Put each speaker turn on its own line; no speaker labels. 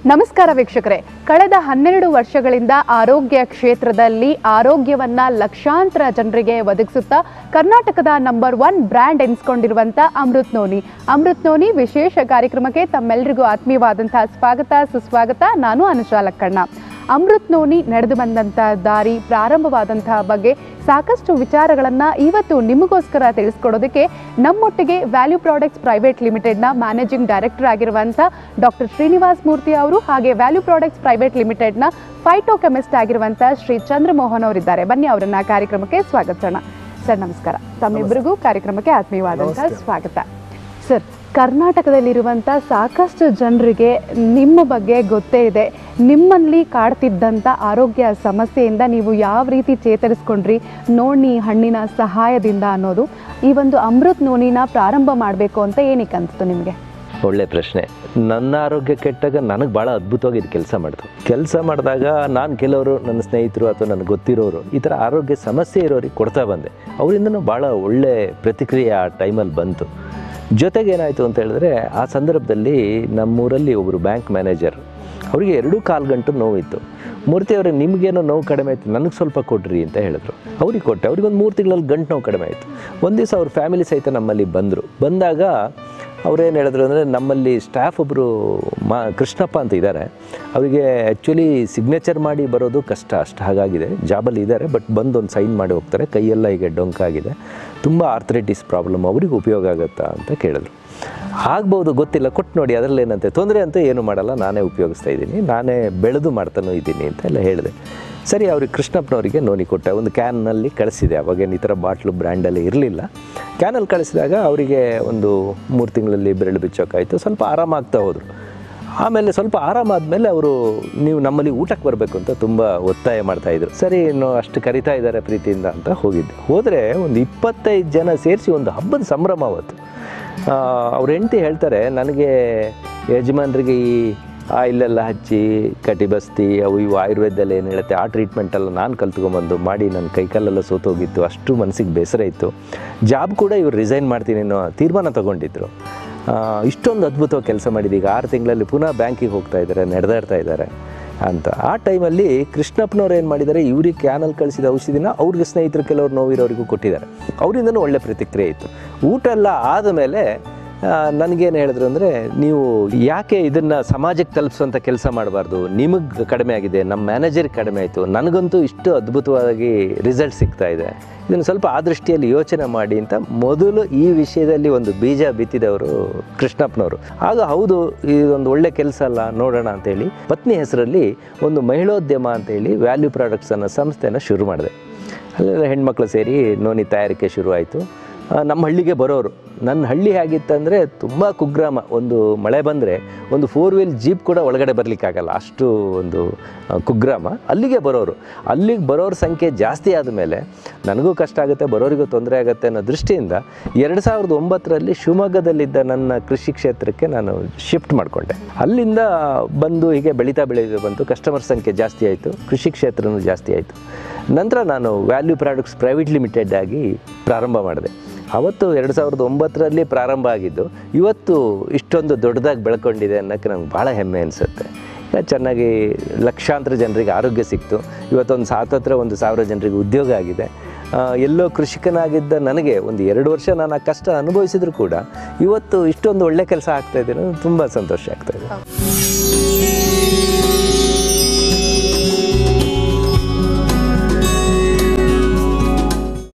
ನಮಸ್ಕಾರ ವೀಕ್ಷಕರೇ ಕಳೆದ ಹನ್ನೆರಡು ವರ್ಷಗಳಿಂದ ಆರೋಗ್ಯ ಕ್ಷೇತ್ರದಲ್ಲಿ ಆರೋಗ್ಯವನ್ನ ಲಕ್ಷಾಂತರ ಜನರಿಗೆ ಒದಗಿಸುತ್ತಾ ಕರ್ನಾಟಕದ ನಂಬರ್ ಒನ್ ಬ್ರ್ಯಾಂಡ್ ಎನ್ಸ್ಕೊಂಡಿರುವಂತ ಅಮೃತ್ ನೋನಿ ಅಮೃತ್ ನೋನಿ ವಿಶೇಷ ಕಾರ್ಯಕ್ರಮಕ್ಕೆ ತಮ್ಮೆಲ್ಲರಿಗೂ ಆತ್ಮೀಯವಾದಂತಹ ಸ್ವಾಗತ ಸುಸ್ವಾಗತ ನಾನು ಅನುಷಾ ಲಕ್ಕಣ್ಣ ಅಮೃತ್ ನೋನಿ ನಡೆದು ಬಂದಂಥ ದಾರಿ ಪ್ರಾರಂಭವಾದಂತಹ ಬಗ್ಗೆ ಸಾಕಷ್ಟು ವಿಚಾರಗಳನ್ನ ಇವತ್ತು ನಿಮಗೋಸ್ಕರ ತಿಳಿಸ್ಕೊಡೋದಕ್ಕೆ ನಮ್ಮೊಟ್ಟಿಗೆ ವ್ಯಾಲ್ಯೂ ಪ್ರಾಡಕ್ಟ್ಸ್ ಪ್ರೈವೇಟ್ ಲಿಮಿಟೆಡ್ನ ಮ್ಯಾನೇಜಿಂಗ್ ಡೈರೆಕ್ಟರ್ ಆಗಿರುವಂಥ ಡಾಕ್ಟರ್ ಶ್ರೀನಿವಾಸ್ ಮೂರ್ತಿ ಅವರು ಹಾಗೆ ವ್ಯಾಲ್ಯೂ ಪ್ರಾಡಕ್ಟ್ಸ್ ಪ್ರೈವೇಟ್ ಲಿಮಿಟೆಡ್ನ ಫೈಟೋ ಕೆಮಿಸ್ಟ್ ಆಗಿರುವಂಥ ಶ್ರೀ ಚಂದ್ರಮೋಹನ್ ಅವರಿದ್ದಾರೆ ಬನ್ನಿ ಅವರನ್ನ ಕಾರ್ಯಕ್ರಮಕ್ಕೆ ಸ್ವಾಗತಿಸೋಣ ಸರ್ ನಮಸ್ಕಾರ ತಮ್ಮಿಬ್ಬರಿಗೂ ಕಾರ್ಯಕ್ರಮಕ್ಕೆ ಆತ್ಮೀಯವಾದಂತಹ ಸ್ವಾಗತ ಸರ್ ಕರ್ನಾಟಕದಲ್ಲಿರುವಂಥ ಸಾಕಷ್ಟು ಜನರಿಗೆ ನಿಮ್ಮ ಬಗ್ಗೆ ಗೊತ್ತೇ ಇದೆ ನಿಮ್ಮಲ್ಲಿ ಕಾಡ್ತಿದ್ದಂಥ ಆರೋಗ್ಯ ಸಮಸ್ಯೆಯಿಂದ ನೀವು ಯಾವ ರೀತಿ ಚೇತರಿಸ್ಕೊಂಡ್ರಿ ನೋಣಿ ಹಣ್ಣಿನ ಸಹಾಯದಿಂದ ಅನ್ನೋದು ಈ ಒಂದು ಅಮೃತ್ ನೋನಿನ ಪ್ರಾರಂಭ ಮಾಡಬೇಕು ಅಂತ ಏನಕ್ಕೆ ಅನಿಸ್ತು ನಿಮಗೆ
ಒಳ್ಳೆ ಪ್ರಶ್ನೆ ನನ್ನ ಆರೋಗ್ಯ ಕೆಟ್ಟಾಗ ನನಗೆ ಭಾಳ ಅದ್ಭುತವಾಗಿ ಇದು ಕೆಲಸ ಮಾಡ್ತು ಕೆಲಸ ಮಾಡಿದಾಗ ನಾನು ಕೆಲವರು ನನ್ನ ಸ್ನೇಹಿತರು ಅಥವಾ ನನಗೆ ಗೊತ್ತಿರೋರು ಈ ಥರ ಆರೋಗ್ಯ ಸಮಸ್ಯೆ ಇರೋರಿಗೆ ಕೊಡ್ತಾ ಬಂದೆ ಅವರಿಂದನೂ ಭಾಳ ಒಳ್ಳೆ ಪ್ರತಿಕ್ರಿಯೆ ಆ ಟೈಮಲ್ಲಿ ಬಂತು ಜೊತೆಗೆ ಏನಾಯಿತು ಅಂತ ಹೇಳಿದ್ರೆ ಆ ಸಂದರ್ಭದಲ್ಲಿ ನಮ್ಮೂರಲ್ಲಿ ಒಬ್ಬರು ಬ್ಯಾಂಕ್ ಮ್ಯಾನೇಜರ್ ಅವರಿಗೆ ಎರಡೂ ಕಾಲು ಗಂಟು ನೋವಿತ್ತು ಮೂರ್ತಿ ಅವರೇ ನಿಮಗೇನೋ ನೋವು ಕಡಿಮೆ ಆಯಿತು ನನಗೆ ಸ್ವಲ್ಪ ಕೊಡ್ರಿ ಅಂತ ಹೇಳಿದ್ರು ಅವ್ರಿಗೆ ಕೊಟ್ಟೆ ಅವ್ರಿಗೆ ಒಂದು ಮೂರು ತಿಂಗಳಲ್ಲಿ ಗಂಟು ನೋವು ಕಡಿಮೆ ಆಯಿತು ಒಂದು ದಿವಸ ಅವ್ರ ಫ್ಯಾಮಿಲಿ ಸಹಿತ ನಮ್ಮಲ್ಲಿ ಬಂದರು ಬಂದಾಗ ಅವ್ರೇನು ಹೇಳಿದ್ರು ಅಂದರೆ ನಮ್ಮಲ್ಲಿ ಸ್ಟಾಫ್ ಒಬ್ಬರು ಮಾ ಕೃಷ್ಣಪ್ಪ ಅಂತ ಇದ್ದಾರೆ ಅವರಿಗೆ ಆ್ಯಕ್ಚುಲಿ ಸಿಗ್ನೇಚರ್ ಮಾಡಿ ಬರೋದು ಕಷ್ಟ ಅಷ್ಟು ಹಾಗಾಗಿದೆ ಜಾಬಲ್ಲಿ ಇದ್ದಾರೆ ಬಟ್ ಬಂದು ಒಂದು ಸೈನ್ ಮಾಡಿ ಹೋಗ್ತಾರೆ ಕೈಯೆಲ್ಲ ಈಗ ಡೊಂಕಾಗಿದೆ ತುಂಬ ಆರ್ಥ್ರೈಟಿಸ್ ಪ್ರಾಬ್ಲಮ್ ಅವ್ರಿಗೆ ಉಪಯೋಗ ಆಗುತ್ತಾ ಅಂತ ಕೇಳಿದ್ರು ಆಗ್ಬೋದು ಗೊತ್ತಿಲ್ಲ ಕೊಟ್ಟು ನೋಡಿ ಅದರಲ್ಲಿ ಏನಂತೆ ತೊಂದರೆ ಅಂತೂ ಏನು ಮಾಡಲ್ಲ ನಾನೇ ಉಪಯೋಗಿಸ್ತಾ ಇದ್ದೀನಿ ನಾನೇ ಬೆಳೆದು ಮಾಡ್ತಾನೂ ಇದ್ದೀನಿ ಅಂತ ಎಲ್ಲ ಹೇಳಿದೆ ಸರಿ ಅವ್ರಿಗೆ ಕೃಷ್ಣಪ್ಪನವರಿಗೆ ನೋನಿ ಕೊಟ್ಟೆ ಒಂದು ಕ್ಯಾನ್ನಲ್ಲಿ ಕಳಿಸಿದೆ ಅವಾಗೇನು ಈ ಥರ ಬಾಟ್ಲು ಬ್ರ್ಯಾಂಡಲ್ಲಿ ಇರಲಿಲ್ಲ ಕ್ಯಾನಲ್ಲಿ ಕಳಿಸಿದಾಗ ಅವರಿಗೆ ಒಂದು ಮೂರು ತಿಂಗಳಲ್ಲಿ ಬೆರಳು ಬಿಚ್ಚೋಕ್ಕಾಯಿತು ಸ್ವಲ್ಪ ಆರಾಮಾಗ್ತಾ ಹೋದರು ಆಮೇಲೆ ಸ್ವಲ್ಪ ಆರಾಮಾದ್ಮೇಲೆ ಅವರು ನೀವು ನಮ್ಮಲ್ಲಿ ಊಟಕ್ಕೆ ಬರಬೇಕು ಅಂತ ತುಂಬ ಒತ್ತಾಯ ಮಾಡ್ತಾಯಿದ್ರು ಸರಿ ಇನ್ನು ಅಷ್ಟು ಕರಿತಾ ಇದ್ದಾರೆ ಪ್ರೀತಿಯಿಂದ ಅಂತ ಹೋಗಿದ್ದೆ ಹೋದರೆ ಒಂದು ಇಪ್ಪತ್ತೈದು ಜನ ಸೇರಿಸಿ ಒಂದು ಹಬ್ಬದ ಸಂಭ್ರಮ ಅವತ್ತು ಅವ್ರ ಹೆಂಡತಿ ಹೇಳ್ತಾರೆ ನನಗೆ ಯಜಮಾನ್ರಿಗೆ ಈ ಆಯಿಲೆಲ್ಲ ಹಚ್ಚಿ ಕಟಿಬಸ್ತಿ ಅವು ಇವು ಆಯುರ್ವೇದದಲ್ಲಿ ಏನು ಹೇಳುತ್ತೆ ಆ ಟ್ರೀಟ್ಮೆಂಟೆಲ್ಲ ನಾನು ಕಲ್ತ್ಕೊಂಬಂದು ಮಾಡಿ ನನ್ನ ಕೈಕಾಲೆಲ್ಲ ಸೋತೋಗಿತ್ತು ಅಷ್ಟು ಮನಸ್ಸಿಗೆ ಬೇಸರ ಇತ್ತು ಜಾಬ್ ಕೂಡ ಇವ್ರು ರಿಸೈನ್ ಮಾಡ್ತೀನಿ ಅನ್ನೋ ತೀರ್ಮಾನ ತೊಗೊಂಡಿದ್ರು ಆ, ಇಷ್ಟೊಂದು ಅದ್ಭುತವಾಗಿ ಕೆಲಸ ಮಾಡಿದ್ದು ಈಗ ಆರು ತಿಂಗಳಲ್ಲಿ ಪುನಃ ಬ್ಯಾಂಕಿಗೆ ಹೋಗ್ತಾ ಇದ್ದಾರೆ ನಡೆದಾಡ್ತಾ ಇದ್ದಾರೆ ಅಂತ ಆ ಟೈಮಲ್ಲಿ ಕೃಷ್ಣಪ್ಪನವ್ರು ಏನು ಮಾಡಿದ್ದಾರೆ ಇವ್ರಿಗೆ ಕ್ಯಾನಲ್ಲಿ ಕಳಿಸಿದ ಔಷಧಿನ ಅವ್ರಿಗೆ ಸ್ನೇಹಿತರು ಕೆಲವರು ನೋವಿರೋರಿಗೂ ಕೊಟ್ಟಿದ್ದಾರೆ ಅವರಿಂದನೂ ಒಳ್ಳೆ ಪ್ರತಿಕ್ರಿಯೆ ಇತ್ತು ಊಟ ಎಲ್ಲ ಆದಮೇಲೆ ನನಗೇನು ಹೇಳಿದ್ರು ಅಂದರೆ ನೀವು ಯಾಕೆ ಇದನ್ನು ಸಮಾಜಕ್ಕೆ ತಲುಪಿಸುವಂಥ ಕೆಲಸ ಮಾಡಬಾರ್ದು ನಿಮಗೆ ಕಡಿಮೆ ಆಗಿದೆ ನಮ್ಮ ಮ್ಯಾನೇಜರ್ಗೆ ಕಡಿಮೆ ಆಯಿತು ನನಗಂತೂ ಇಷ್ಟು ಅದ್ಭುತವಾಗಿ ರಿಸಲ್ಟ್ ಸಿಗ್ತಾ ಇದೆ ಇದನ್ನು ಸ್ವಲ್ಪ ಆ ದೃಷ್ಟಿಯಲ್ಲಿ ಯೋಚನೆ ಮಾಡಿ ಅಂತ ಮೊದಲು ಈ ವಿಷಯದಲ್ಲಿ ಒಂದು ಬೀಜ ಬಿತ್ತಿದವರು ಕೃಷ್ಣಪ್ಪನವರು ಆಗ ಹೌದು ಇದೊಂದು ಒಳ್ಳೆ ಕೆಲಸ ಅಲ್ಲ ನೋಡೋಣ ಅಂತೇಳಿ ಪತ್ನಿ ಹೆಸರಲ್ಲಿ ಒಂದು ಮಹಿಳೋದ್ಯಮ ಅಂತೇಳಿ ವ್ಯಾಲ್ಯೂ ಪ್ರಾಡಕ್ಟ್ಸ್ ಅನ್ನೋ ಸಂಸ್ಥೆನ ಶುರು ಮಾಡಿದೆ ಅಲ್ಲೆಲ್ಲ ಹೆಣ್ಮಕ್ಳು ಸೇರಿ ನೋನಿ ತಯಾರಿಕೆ ಶುರುವಾಯಿತು ಆ, ನಮ್ಮ ಹಳ್ಳಿಗೆ ಬರೋರು ನನ್ನ ಹಳ್ಳಿ ಹೇಗಿತ್ತಂದರೆ ತುಂಬ ಕುಗ್ರಾಮ ಒಂದು ಮಳೆ ಬಂದರೆ ಒಂದು ಫೋರ್ ವೀಲ್ ಜೀಪ್ ಕೂಡ ಒಳಗಡೆ ಬರಲಿಕ್ಕಾಗಲ್ಲ ಅಷ್ಟು ಒಂದು ಆ, ಕುಗ್ರಾಮ ಅಲ್ಲಿಗೆ ಬರೋರು ಅಲ್ಲಿಗೆ ಬರೋರ ಸಂಖ್ಯೆ ಜಾಸ್ತಿ ಆದಮೇಲೆ ನನಗೂ ಕಷ್ಟ ಆಗುತ್ತೆ ಬರೋರಿಗೂ ತೊಂದರೆ ಆಗುತ್ತೆ ಅನ್ನೋ ದೃಷ್ಟಿಯಿಂದ ಎರಡು ಸಾವಿರದ ಒಂಬತ್ತರಲ್ಲಿ ಶಿವಮೊಗ್ಗದಲ್ಲಿದ್ದ ನನ್ನ ಕೃಷಿ ಕ್ಷೇತ್ರಕ್ಕೆ ನಾನು ಶಿಫ್ಟ್ ಮಾಡಿಕೊಂಡೆ ಅಲ್ಲಿಂದ ಬಂದು ಹೀಗೆ ಬೆಳೀತಾ ಬೆಳೀತಾ ಬಂತು ಕಸ್ಟಮರ್ ಸಂಖ್ಯೆ ಜಾಸ್ತಿ ಆಯಿತು ಕೃಷಿ ಕ್ಷೇತ್ರನೂ ಜಾಸ್ತಿ ಆಯಿತು ನಂತರ ನಾನು ವ್ಯಾಲ್ಯೂ ಪ್ರಾಡಕ್ಟ್ಸ್ ಪ್ರೈವೇಟ್ ಲಿಮಿಟೆಡ್ ಆಗಿ ಪ್ರಾರಂಭ ಮಾಡಿದೆ ಅವತ್ತು ಎರಡು ಸಾವಿರದ ಒಂಬತ್ತರಲ್ಲಿ ಪ್ರಾರಂಭ ಆಗಿದ್ದು ಇವತ್ತು ಇಷ್ಟೊಂದು ದೊಡ್ಡದಾಗಿ ಬೆಳ್ಕೊಂಡಿದೆ ಅನ್ನೋಕ್ಕೆ ನಂಗೆ ಭಾಳ ಹೆಮ್ಮೆ ಅನಿಸುತ್ತೆ ಈಗ ಚೆನ್ನಾಗಿ ಲಕ್ಷಾಂತರ ಜನರಿಗೆ ಆರೋಗ್ಯ ಸಿಕ್ತು ಇವತ್ತೊಂದು ಹತ್ರ ಒಂದು ಸಾವಿರ ಜನರಿಗೆ ಉದ್ಯೋಗ ಆಗಿದೆ ಆ, ಎಲ್ಲೋ ಕೃಷಿಕನಾಗಿದ್ದ ನನಗೆ ಒಂದು ಎರಡು ವರ್ಷ ನಾನು ಆ ಕಷ್ಟ ಅನುಭವಿಸಿದ್ರು ಕೂಡ ಇವತ್ತು ಇಷ್ಟೊಂದು ಒಳ್ಳೆ ಕೆಲಸ ಆಗ್ತಾ ಇದೆ ಅನ್ನೋದು ತುಂಬ ಸಂತೋಷ ಆಗ್ತಾ ಇದೆ